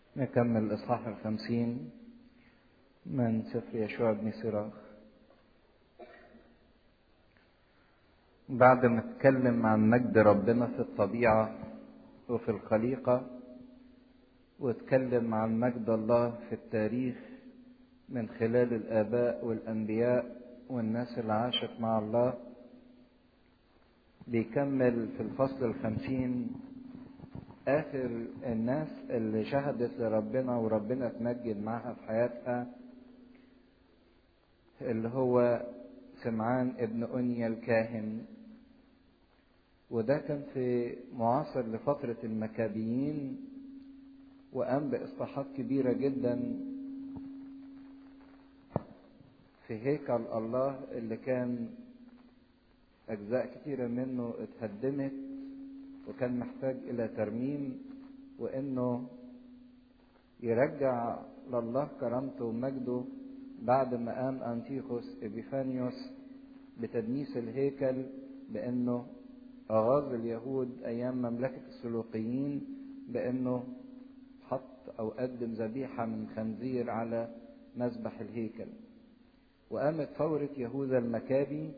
نكمل الإصحاح الخمسين من سفر يشوع بن سراخ بعد ما اتكلم عن مجد ربنا في الطبيعة وفي الخليقة واتكلم عن مجد الله في التاريخ من خلال الآباء والأنبياء والناس اللي عاشت مع الله بيكمل في الفصل الخمسين آخر الناس اللي شهدت لربنا وربنا اتمجد معاها في حياتها اللي هو سمعان ابن أنيا الكاهن وده كان في معاصر لفترة المكابيين وقام بإصلاحات كبيرة جدا في هيكل الله اللي كان أجزاء كتيرة منه اتهدمت وكان محتاج إلى ترميم وإنه يرجع لله كرامته ومجده بعد ما قام أنتيخوس إبيفانيوس بتدنيس الهيكل بأنه أغاظ اليهود أيام مملكة السلوقيين بأنه حط أو قدم ذبيحة من خنزير على مذبح الهيكل وقامت ثورة يهوذا المكابي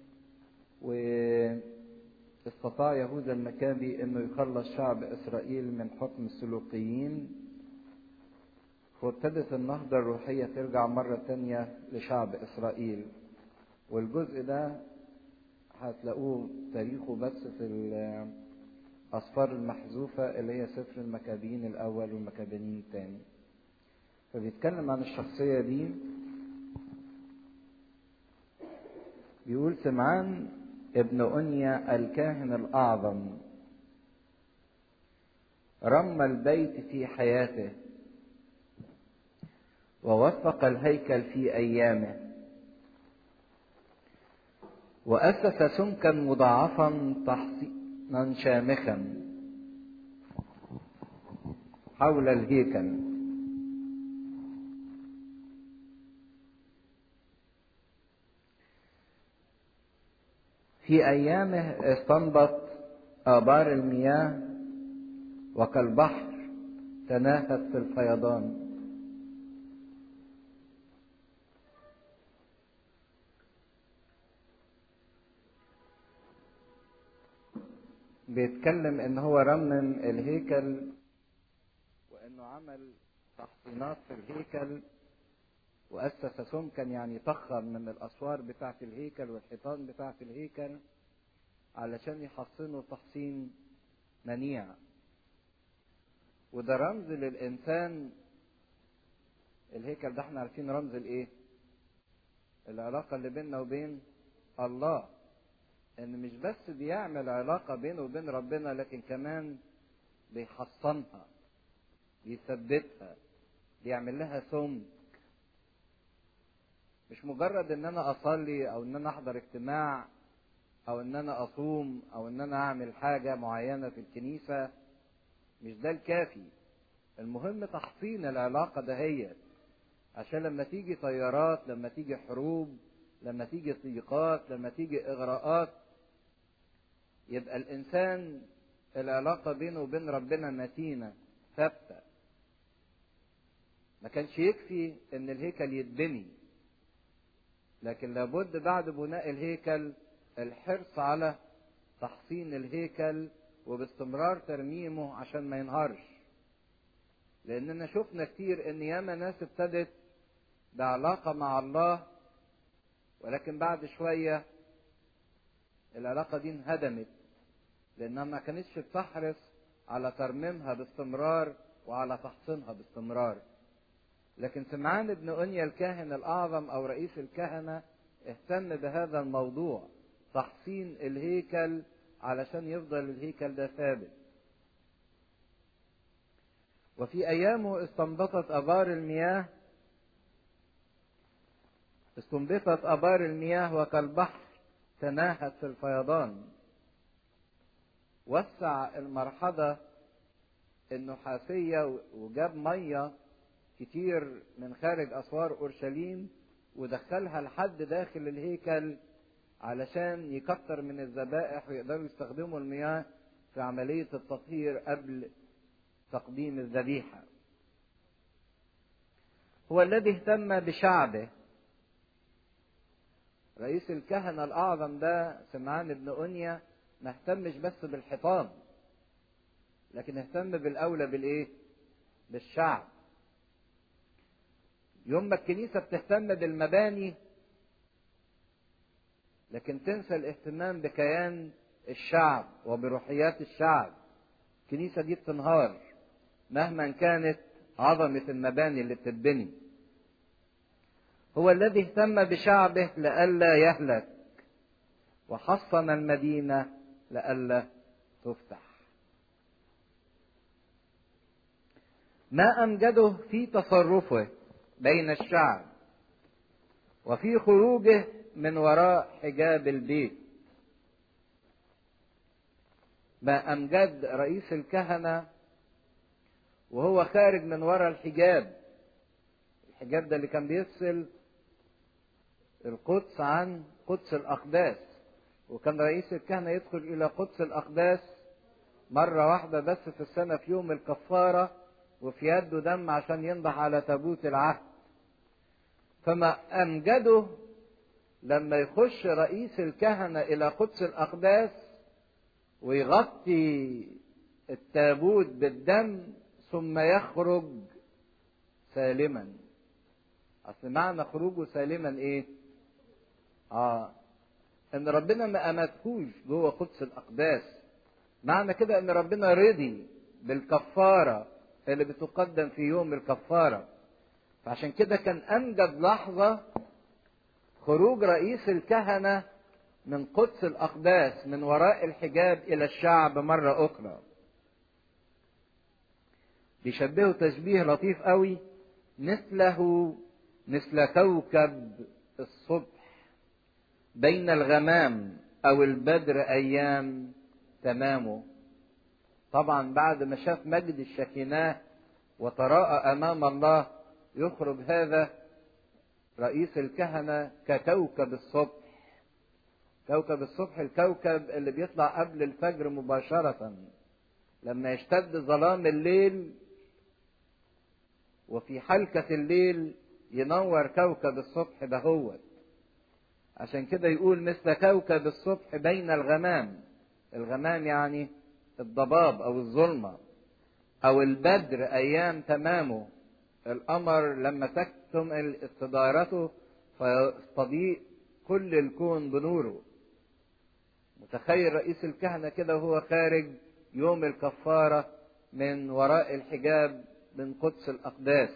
واستطاع يهوذا المكابي انه يخلص شعب اسرائيل من حكم السلوقيين وابتدت النهضة الروحية ترجع مرة تانية لشعب إسرائيل والجزء ده هتلاقوه تاريخه بس في الأسفار المحذوفة اللي هي سفر المكابين الأول والمكابين الثاني فبيتكلم عن الشخصية دي بيقول سمعان ابن أنيا الكاهن الأعظم رمى البيت في حياته ووثق الهيكل في أيامه وأسس سمكا مضاعفا تحصينا شامخا حول الهيكل في أيامه استنبط آبار المياه وكالبحر تناهت في الفيضان بيتكلم ان هو رمم الهيكل وانه عمل تحصينات في الهيكل واسس سمكا يعني طخر من الاسوار بتاعه الهيكل والحيطان بتاعه الهيكل علشان يحصنوا تحصين منيع وده رمز للانسان الهيكل ده احنا عارفين رمز الايه العلاقه اللي بيننا وبين الله ان مش بس بيعمل علاقه بينه وبين ربنا لكن كمان بيحصنها بيثبتها بيعمل لها سمك مش مجرد ان انا اصلي او ان انا احضر اجتماع او ان انا اصوم او ان انا اعمل حاجه معينه في الكنيسه مش ده الكافي المهم تحصين العلاقه دهيت عشان لما تيجي طيارات لما تيجي حروب لما تيجي ضيقات لما تيجي اغراءات يبقى الانسان العلاقه بينه وبين ربنا متينه ثابته ما كانش يكفي ان الهيكل يتبني لكن لابد بعد بناء الهيكل الحرص على تحصين الهيكل وباستمرار ترميمه عشان ما ينهارش لاننا شفنا كتير ان ياما ناس ابتدت بعلاقه مع الله ولكن بعد شويه العلاقه دي انهدمت لانها ما كانتش بتحرص على ترميمها باستمرار وعلى تحصينها باستمرار لكن سمعان ابن أنيا الكاهن الأعظم أو رئيس الكهنة اهتم بهذا الموضوع تحصين الهيكل علشان يفضل الهيكل ده ثابت وفي أيامه استنبطت أبار المياه استنبطت أبار المياه وكالبحر تناهت في الفيضان وسع المرحضة النحاسية وجاب مية كتير من خارج أسوار أورشليم ودخلها لحد داخل الهيكل علشان يكتر من الذبائح ويقدروا يستخدموا المياه في عملية التطهير قبل تقديم الذبيحة هو الذي اهتم بشعبه رئيس الكهنة الأعظم ده سمعان بن أنيا ما اهتمش بس بالحيطان لكن اهتم بالأولى بالإيه؟ بالشعب يوم ما الكنيسة بتهتم بالمباني لكن تنسى الاهتمام بكيان الشعب وبروحيات الشعب الكنيسة دي بتنهار مهما كانت عظمة المباني اللي بتتبني هو الذي اهتم بشعبه لئلا يهلك وحصن المدينة لئلا تفتح ما أمجده في تصرفه بين الشعب وفي خروجه من وراء حجاب البيت ما أمجد رئيس الكهنة وهو خارج من وراء الحجاب الحجاب ده اللي كان بيفصل القدس عن قدس الأقداس وكان رئيس الكهنة يدخل إلى قدس الأقداس مرة واحدة بس في السنة في يوم الكفارة وفي يده دم عشان ينضح على تابوت العهد فما أمجده لما يخش رئيس الكهنة إلى قدس الأقداس ويغطي التابوت بالدم ثم يخرج سالما أصل معنى خروجه سالما إيه؟ آه إن ربنا ما أمتهوش جوه قدس الأقداس معنى كده إن ربنا رضي بالكفارة اللي بتقدم في يوم الكفارة فعشان كده كان أمجد لحظة خروج رئيس الكهنة من قدس الأقداس من وراء الحجاب إلى الشعب مرة أخرى بيشبهه تشبيه لطيف قوي مثله مثل كوكب الصبح بين الغمام أو البدر أيام تمامه طبعا بعد ما شاف مجد الشكيناه وتراءى أمام الله يخرج هذا رئيس الكهنة ككوكب الصبح كوكب الصبح الكوكب اللي بيطلع قبل الفجر مباشرة لما يشتد ظلام الليل وفي حلكة الليل ينور كوكب الصبح دهوت عشان كده يقول مثل كوكب الصبح بين الغمام الغمام يعني الضباب او الظلمة او البدر ايام تمامه القمر لما تكتم استدارته فيستضيء كل الكون بنوره متخيل رئيس الكهنة كده وهو خارج يوم الكفارة من وراء الحجاب من قدس الأقداس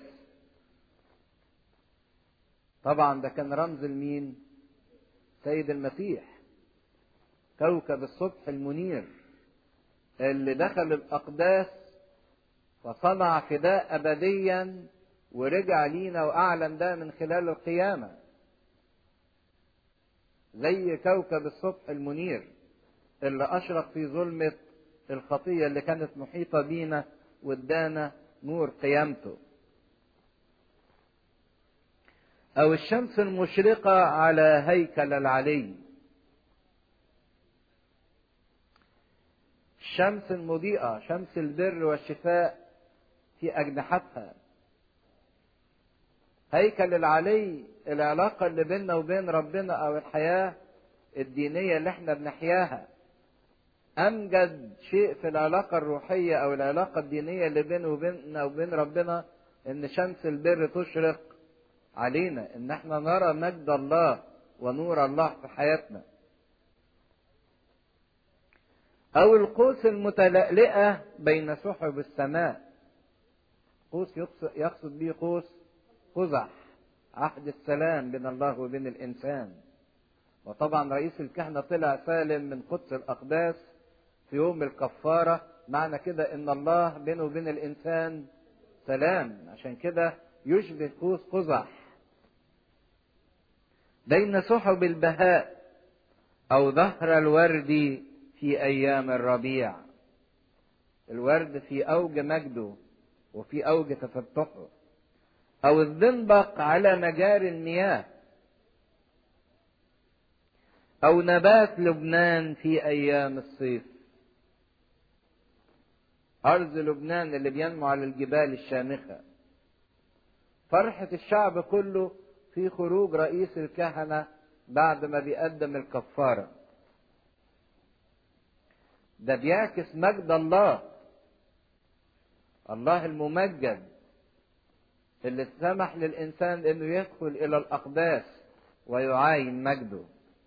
طبعا ده كان رمز المين سيد المسيح كوكب الصبح المنير اللي دخل الأقداس فصنع فداء أبديا ورجع لينا وأعلن ده من خلال القيامة زي كوكب الصبح المنير اللي أشرق في ظلمة الخطية اللي كانت محيطة بينا وادانا نور قيامته أو الشمس المشرقة على هيكل العلي الشمس المضيئة شمس البر والشفاء في أجنحتها هيكل العلي العلاقة اللي بيننا وبين ربنا أو الحياة الدينية اللي احنا بنحياها أمجد شيء في العلاقة الروحية أو العلاقة الدينية اللي بينه وبيننا وبين ربنا إن شمس البر تشرق علينا إن احنا نرى مجد الله ونور الله في حياتنا أو القوس المتلألئة بين سحب السماء قوس يقصد به قوس قزح عهد السلام بين الله وبين الإنسان وطبعا رئيس الكهنة طلع سالم من قدس الأقداس في يوم الكفارة معنى كده إن الله بينه وبين الإنسان سلام عشان كده يشبه قوس قزح بين سحب البهاء أو ظهر الورد في أيام الربيع الورد في أوج مجده وفي أوج تفتحه أو الزنبق على مجاري المياه أو نبات لبنان في أيام الصيف أرض لبنان اللي بينمو على الجبال الشامخة فرحة الشعب كله في خروج رئيس الكهنة بعد ما بيقدم الكفارة ده بيعكس مجد الله الله الممجد اللي سمح للإنسان إنه يدخل إلى الأقداس ويعاين مجده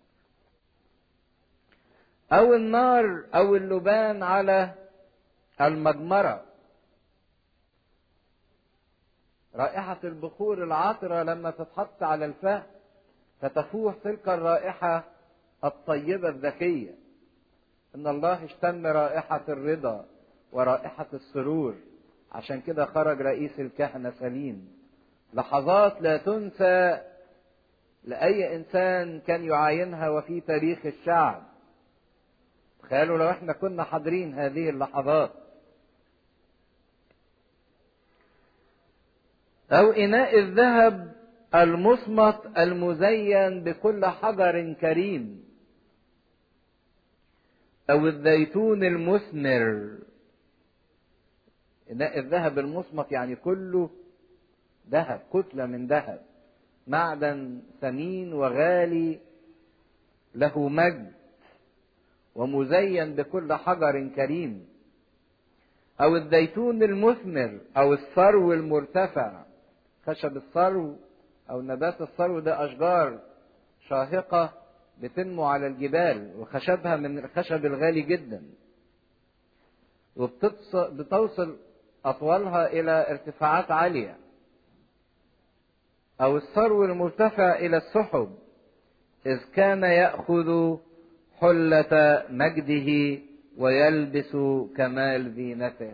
أو النار أو اللبان على المجمرة رائحة البخور العطرة لما تتحط على الفم فتفوح تلك الرائحة الطيبة الذكية إن الله اشتم رائحة الرضا ورائحة السرور عشان كده خرج رئيس الكهنة سليم لحظات لا تنسى لأي إنسان كان يعاينها وفي تاريخ الشعب تخيلوا لو احنا كنا حاضرين هذه اللحظات أو إناء الذهب المصمت المزين بكل حجر كريم أو الزيتون المثمر إناء الذهب المصمت يعني كله ذهب كتلة من ذهب معدن ثمين وغالي له مجد ومزين بكل حجر كريم أو الزيتون المثمر أو الثرو المرتفع خشب الثرو أو نبات الثرو ده أشجار شاهقة بتنمو على الجبال وخشبها من الخشب الغالي جدا وبتوصل أطوالها إلى ارتفاعات عالية أو الثرو المرتفع إلى السحب إذ كان يأخذ حلة مجده ويلبس كمال زينته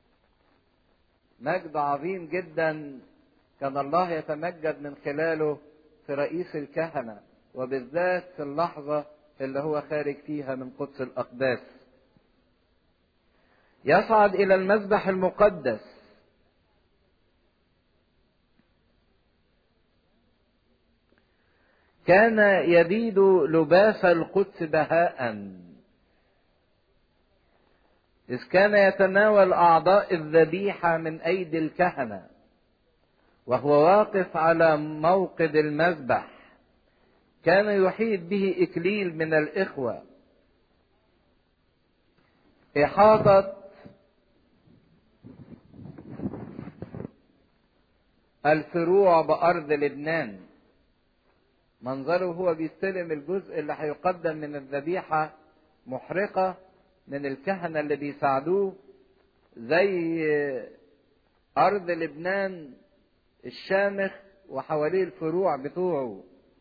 مجد عظيم جدا كان الله يتمجد من خلاله في رئيس الكهنة وبالذات في اللحظة اللي هو خارج فيها من قدس الأقداس يصعد إلى المذبح المقدس كان يبيد لباس القدس بهاء إذ كان يتناول أعضاء الذبيحة من أيدي الكهنة وهو واقف على موقد المذبح كان يحيط به إكليل من الإخوة إحاطة الفروع بأرض لبنان منظره هو بيستلم الجزء اللي هيقدم من الذبيحة محرقة من الكهنة اللي بيساعدوه زي أرض لبنان الشامخ وحواليه الفروع بتوعه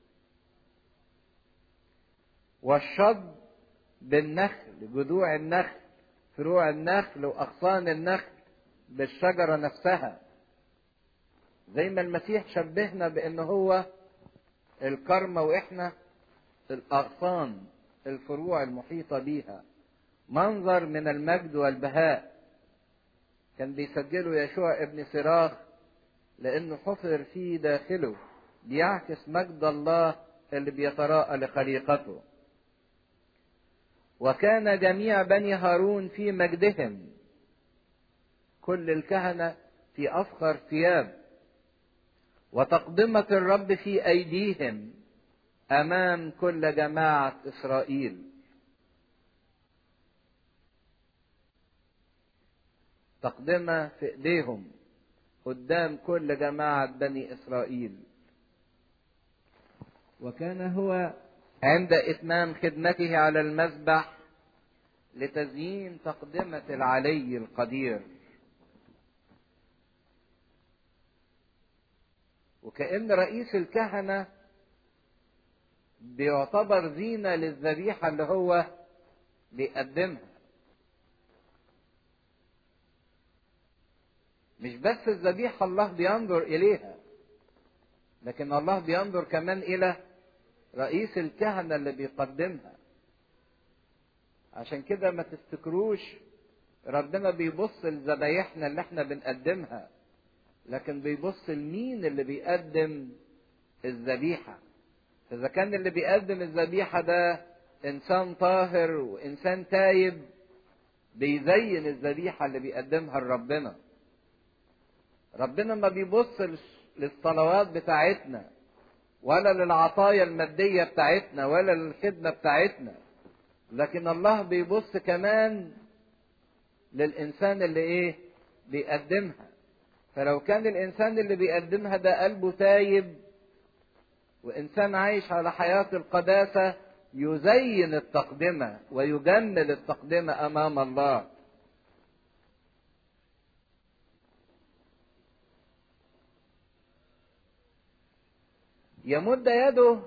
والشض بالنخل جذوع النخل فروع النخل وأغصان النخل بالشجرة نفسها زي ما المسيح شبهنا بأن هو الكرمة وإحنا الأغصان الفروع المحيطة بيها منظر من المجد والبهاء كان بيسجله يشوع ابن سراخ لأنه حفر في داخله بيعكس مجد الله اللي بيتراءى لخليقته وكان جميع بني هارون في مجدهم كل الكهنة في أفخر ثياب وتقدمة الرب في أيديهم أمام كل جماعة إسرائيل تقدمة في إيديهم قدام كل جماعة بني إسرائيل وكان هو عند إتمام خدمته على المذبح لتزيين تقدمة العلي القدير وكأن رئيس الكهنة بيعتبر زينة للذبيحة اللي هو بيقدمها مش بس الذبيحة الله بينظر إليها لكن الله بينظر كمان إلى رئيس الكهنة اللي بيقدمها عشان كده ما تفتكروش ربنا بيبص لذبايحنا اللي احنا بنقدمها لكن بيبص لمين اللي بيقدم الذبيحة إذا كان اللي بيقدم الذبيحة ده إنسان طاهر وإنسان تايب بيزين الذبيحة اللي بيقدمها لربنا ربنا ما بيبص للصلوات بتاعتنا ولا للعطايا المادية بتاعتنا ولا للخدمة بتاعتنا لكن الله بيبص كمان للإنسان اللي إيه بيقدمها فلو كان الإنسان اللي بيقدمها ده قلبه تايب وإنسان عايش على حياة القداسة يزين التقدمة ويجمل التقدمة أمام الله يمد يده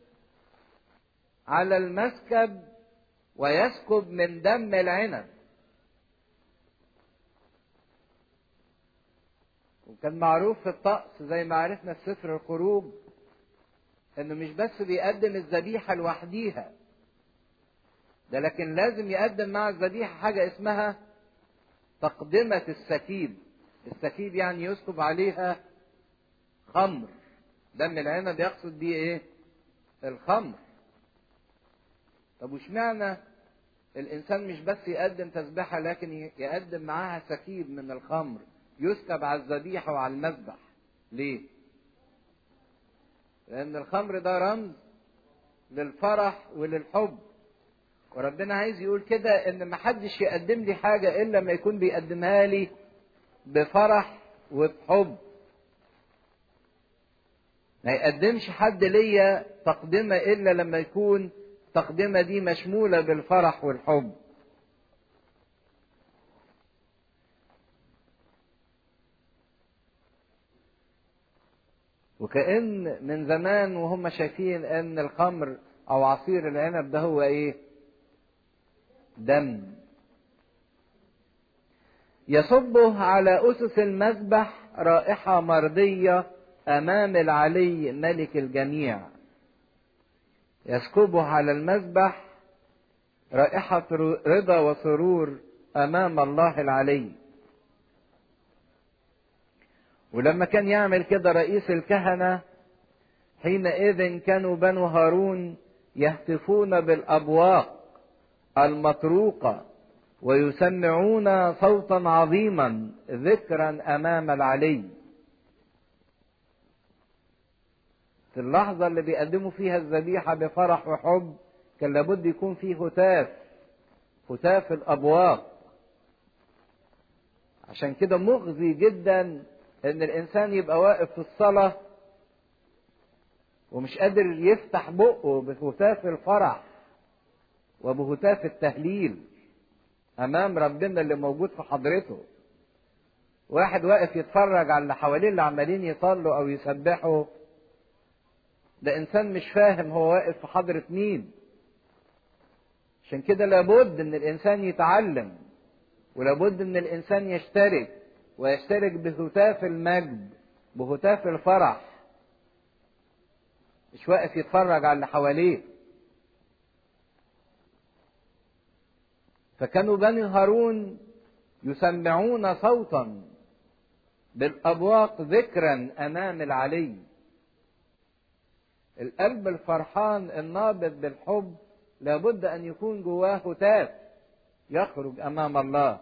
على المسكب ويسكب من دم العنب وكان معروف في الطقس زي ما عرفنا في سفر الخروج انه مش بس بيقدم الذبيحة لوحديها ده لكن لازم يقدم مع الذبيحة حاجة اسمها تقدمة السكيب السكيب يعني يسكب عليها خمر دم العنب يقصد بيه ايه الخمر طب واشمعنى الانسان مش بس يقدم تسبحة لكن يقدم معاها سكيب من الخمر يسكب على الذبيحة وعلى المذبح ليه لان الخمر ده رمز للفرح وللحب وربنا عايز يقول كده ان محدش يقدم لي حاجة الا ما يكون بيقدمها لي بفرح وبحب ما يقدمش حد ليا تقدمة إلا لما يكون التقدمة دي مشمولة بالفرح والحب وكأن من زمان وهم شايفين ان الخمر او عصير العنب ده هو ايه دم يصبه على اسس المذبح رائحة مرضية امام العلي ملك الجميع يسكبه على المذبح رائحة رضا وسرور امام الله العلي ولما كان يعمل كده رئيس الكهنة حينئذ كانوا بنو هارون يهتفون بالأبواق المطروقة ويسمعون صوتا عظيما ذكرا أمام العلي في اللحظة اللي بيقدموا فيها الذبيحة بفرح وحب كان لابد يكون فيه هتاف هتاف الأبواق عشان كده مغزي جدا ان الانسان يبقى واقف في الصلاة ومش قادر يفتح بقه بهتاف الفرح وبهتاف التهليل امام ربنا اللي موجود في حضرته واحد واقف يتفرج على اللي حواليه اللي عمالين يصلوا او يسبحوا ده انسان مش فاهم هو واقف في حضرة مين عشان كده لابد ان الانسان يتعلم ولابد ان الانسان يشترك ويشترك بهتاف المجد بهتاف الفرح مش واقف يتفرج على اللي حواليه فكانوا بني هارون يسمعون صوتا بالابواق ذكرا امام العلي القلب الفرحان النابض بالحب لابد ان يكون جواه هتاف يخرج امام الله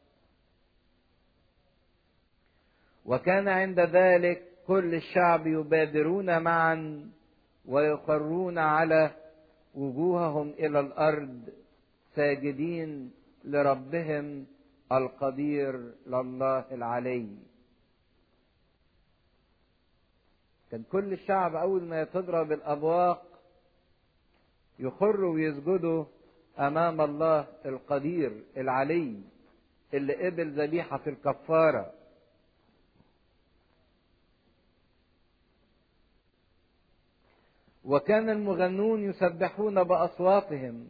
وكان عند ذلك كل الشعب يبادرون معا ويقرون على وجوههم الى الارض ساجدين لربهم القدير لله العلي كان كل الشعب اول ما تضرب الابواق يخروا ويسجدوا امام الله القدير العلي اللي قبل ذبيحه الكفاره وكان المغنون يسبحون باصواتهم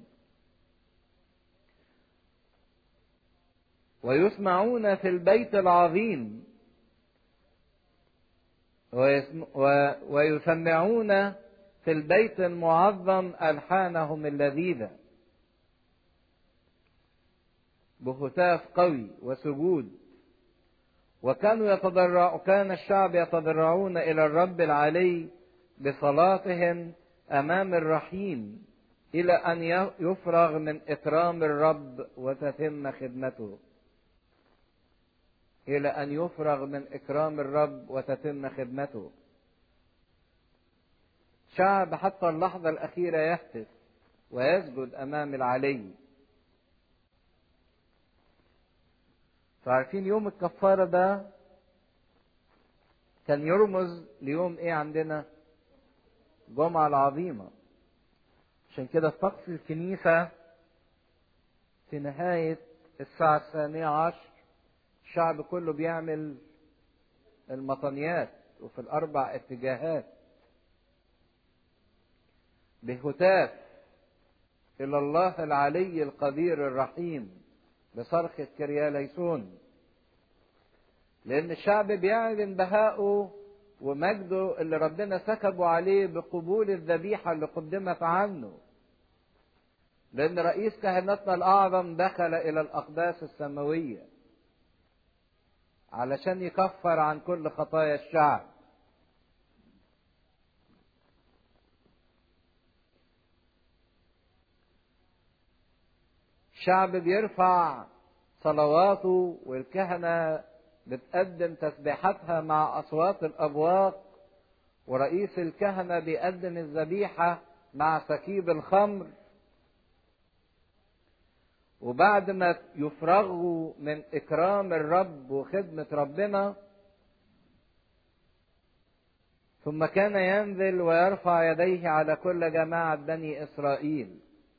ويسمعون في البيت العظيم ويسمعون في البيت المعظم الحانهم اللذيذه بهتاف قوي وسجود وكانوا يتضرع كان الشعب يتضرعون الى الرب العلي بصلاتهم امام الرحيم الى ان يفرغ من اكرام الرب وتتم خدمته الى ان يفرغ من اكرام الرب وتتم خدمته شعب حتى اللحظة الأخيرة يهتف ويسجد أمام العلي فعارفين يوم الكفارة ده كان يرمز ليوم ايه عندنا الجمعة العظيمة عشان كده في طقس الكنيسة في نهاية الساعة الثانية عشر الشعب كله بيعمل المطنيات وفي الأربع اتجاهات بهتاف إلى الله العلي القدير الرحيم بصرخة كرياليسون لأن الشعب بيعلن بهائه ومجده اللي ربنا سكبوا عليه بقبول الذبيحة اللي قدمت عنه لأن رئيس كهنتنا الأعظم دخل إلى الأقداس السماوية علشان يكفر عن كل خطايا الشعب الشعب بيرفع صلواته والكهنة بتقدم تسبيحاتها مع أصوات الأبواق ورئيس الكهنة بيقدم الذبيحة مع سكيب الخمر وبعد ما يفرغوا من إكرام الرب وخدمة ربنا ثم كان ينزل ويرفع يديه على كل جماعة بني إسرائيل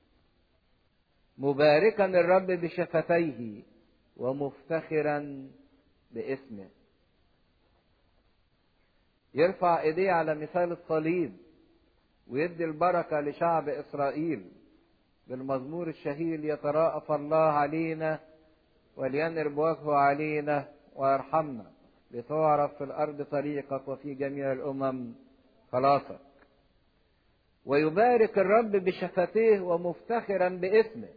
مباركا الرب بشفتيه ومفتخرا باسمه يرفع ايديه على مثال الصليب ويدي البركة لشعب إسرائيل بالمزمور الشهير يتراءف الله علينا ولينر بوجهه علينا ويرحمنا لتعرف في الأرض طريقك وفي جميع الأمم خلاصك ويبارك الرب بشفتيه ومفتخرا باسمه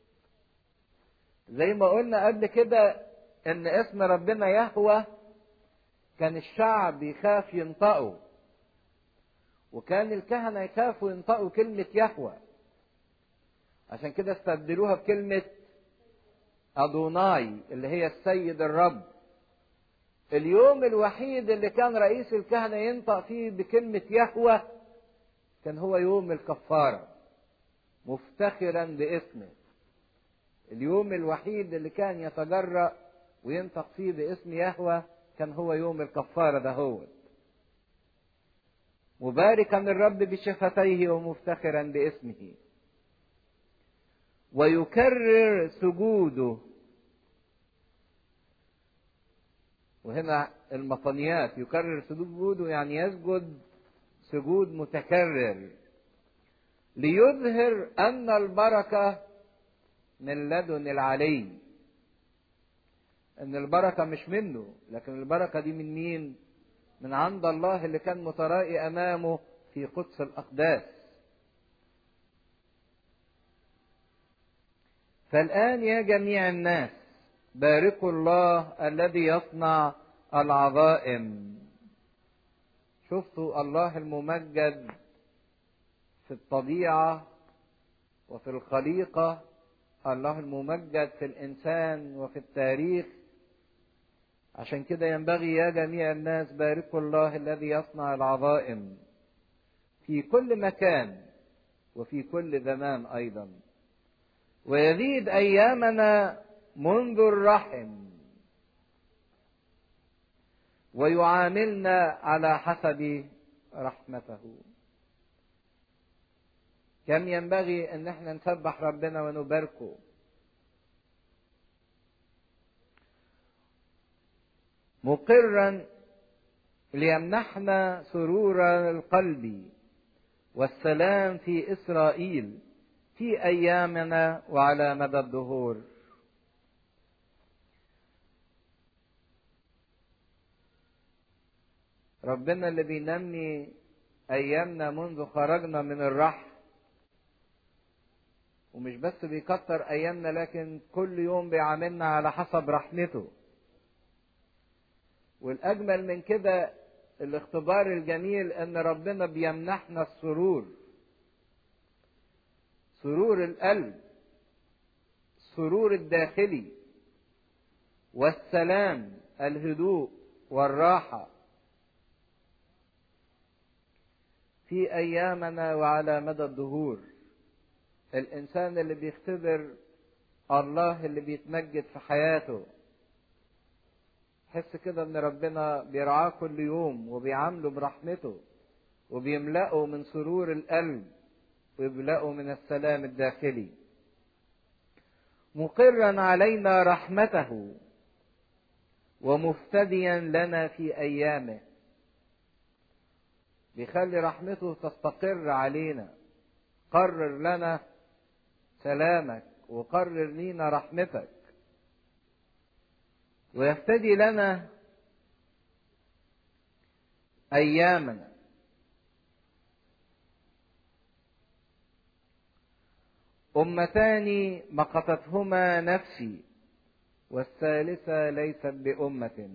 زي ما قلنا قبل كده ان اسم ربنا يهوى كان الشعب يخاف ينطقه وكان الكهنه يخافوا ينطقوا كلمه يهوى عشان كده استبدلوها بكلمه ادوناي اللي هي السيد الرب اليوم الوحيد اللي كان رئيس الكهنه ينطق فيه بكلمه يهوى كان هو يوم الكفاره مفتخرا باسمه اليوم الوحيد اللي كان يتجرأ وينطق فيه باسم يهوى كان هو يوم الكفارة ده هو مباركا الرب بشفتيه ومفتخرا باسمه ويكرر سجوده وهنا المطنيات يكرر سجوده يعني يسجد سجود متكرر ليظهر أن البركة من لدن العلي ان البركه مش منه لكن البركه دي من مين من عند الله اللي كان مترائي امامه في قدس الاقداس فالان يا جميع الناس باركوا الله الذي يصنع العظائم شفتوا الله الممجد في الطبيعه وفي الخليقه الله الممجد في الانسان وفي التاريخ عشان كده ينبغي يا جميع الناس باركوا الله الذي يصنع العظائم في كل مكان وفي كل زمان ايضا ويزيد ايامنا منذ الرحم ويعاملنا على حسب رحمته كم ينبغي ان احنا نسبح ربنا ونباركه مقرا ليمنحنا سرور القلب والسلام في اسرائيل في ايامنا وعلى مدى الدهور ربنا اللي بينمي ايامنا منذ خرجنا من الرحم ومش بس بيكتر ايامنا لكن كل يوم بيعاملنا على حسب رحمته والاجمل من كده الاختبار الجميل ان ربنا بيمنحنا السرور سرور القلب السرور الداخلي والسلام الهدوء والراحه في في ايامنا وعلى مدى الدهور الانسان اللي بيختبر الله اللي بيتمجد في حياته حس كده ان ربنا بيرعاه كل يوم وبيعامله برحمته وبيملأه من سرور القلب ويملأه من السلام الداخلي مقرا علينا رحمته ومفتديا لنا في ايامه بيخلي رحمته تستقر علينا قرر لنا سلامك وقرر لينا رحمتك ويفتدي لنا ايامنا امتان مقتتهما نفسي والثالثه ليست بامه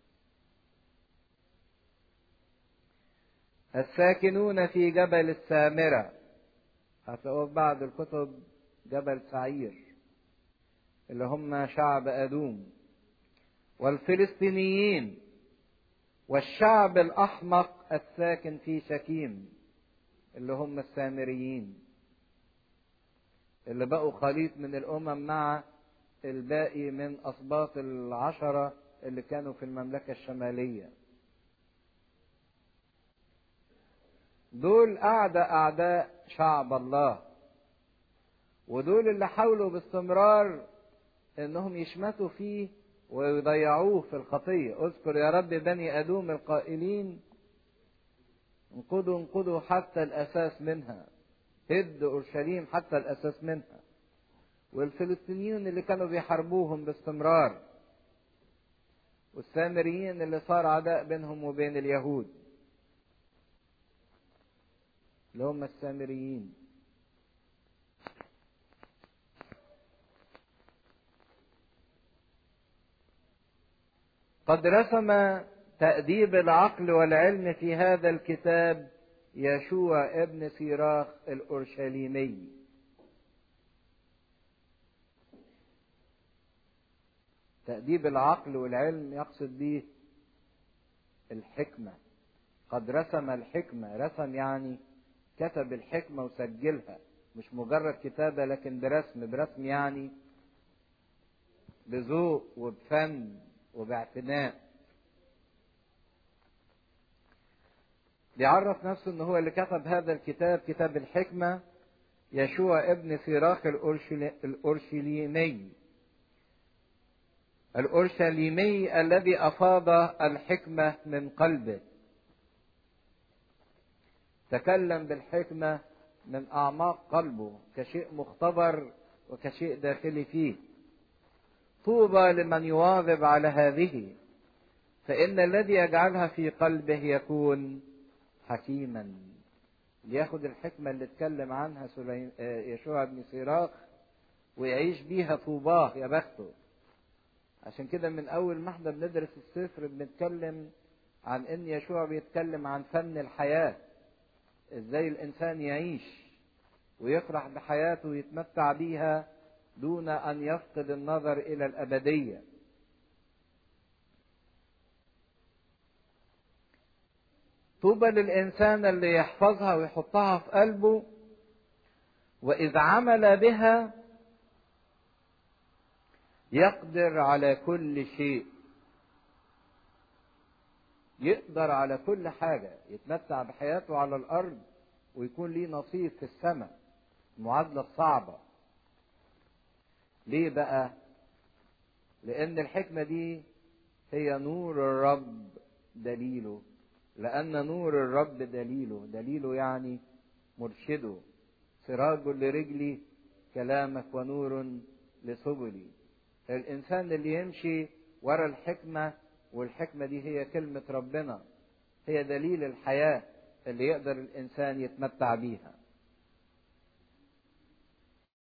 الساكنون في جبل السامره هتلاقوه في بعض الكتب جبل سعير اللي هم شعب ادوم والفلسطينيين والشعب الاحمق الساكن في شكيم اللي هم السامريين اللي بقوا خليط من الامم مع الباقي من اسباط العشره اللي كانوا في المملكه الشماليه دول اعداء اعداء شعب الله ودول اللي حاولوا باستمرار انهم يشمتوا فيه ويضيعوه في الخطيه اذكر يا رب بني ادوم القائلين انقضوا انقضوا حتى الاساس منها هد اورشليم حتى الاساس منها والفلسطينيين اللي كانوا بيحاربوهم باستمرار والسامريين اللي صار عداء بينهم وبين اليهود اللي هم السامريين قد رسم تأديب العقل والعلم في هذا الكتاب يشوع ابن سيراخ الأورشليمي تأديب العقل والعلم يقصد به الحكمة قد رسم الحكمة رسم يعني كتب الحكمة وسجلها مش مجرد كتابة لكن برسم برسم يعني بذوق وبفن وباعتناء بيعرف نفسه ان هو اللي كتب هذا الكتاب كتاب الحكمة يشوع ابن سيراخ الأورشليمي الأورشليمي الذي أفاض الحكمة من قلبه تكلم بالحكمة من أعماق قلبه كشيء مختبر وكشيء داخلي فيه طوبى لمن يواظب على هذه فإن الذي يجعلها في قلبه يكون حكيما لياخد الحكمة اللي اتكلم عنها يشوع بن سيراخ ويعيش بيها طوباه يا بخته عشان كده من أول ما احنا بندرس السفر بنتكلم عن إن يشوع بيتكلم عن فن الحياة إزاي الإنسان يعيش ويفرح بحياته ويتمتع بيها دون أن يفقد النظر إلى الأبدية طوبى للإنسان اللي يحفظها ويحطها في قلبه وإذ عمل بها يقدر على كل شيء يقدر على كل حاجة يتمتع بحياته على الأرض ويكون ليه نصيب في السماء المعادلة صعبة ليه بقى لأن الحكمة دي هي نور الرب دليله لأن نور الرب دليله دليله يعني مرشده سراج لرجلي كلامك ونور لسبلي الإنسان اللي يمشي ورا الحكمة والحكمة دي هي كلمة ربنا هي دليل الحياة اللي يقدر الإنسان يتمتع بيها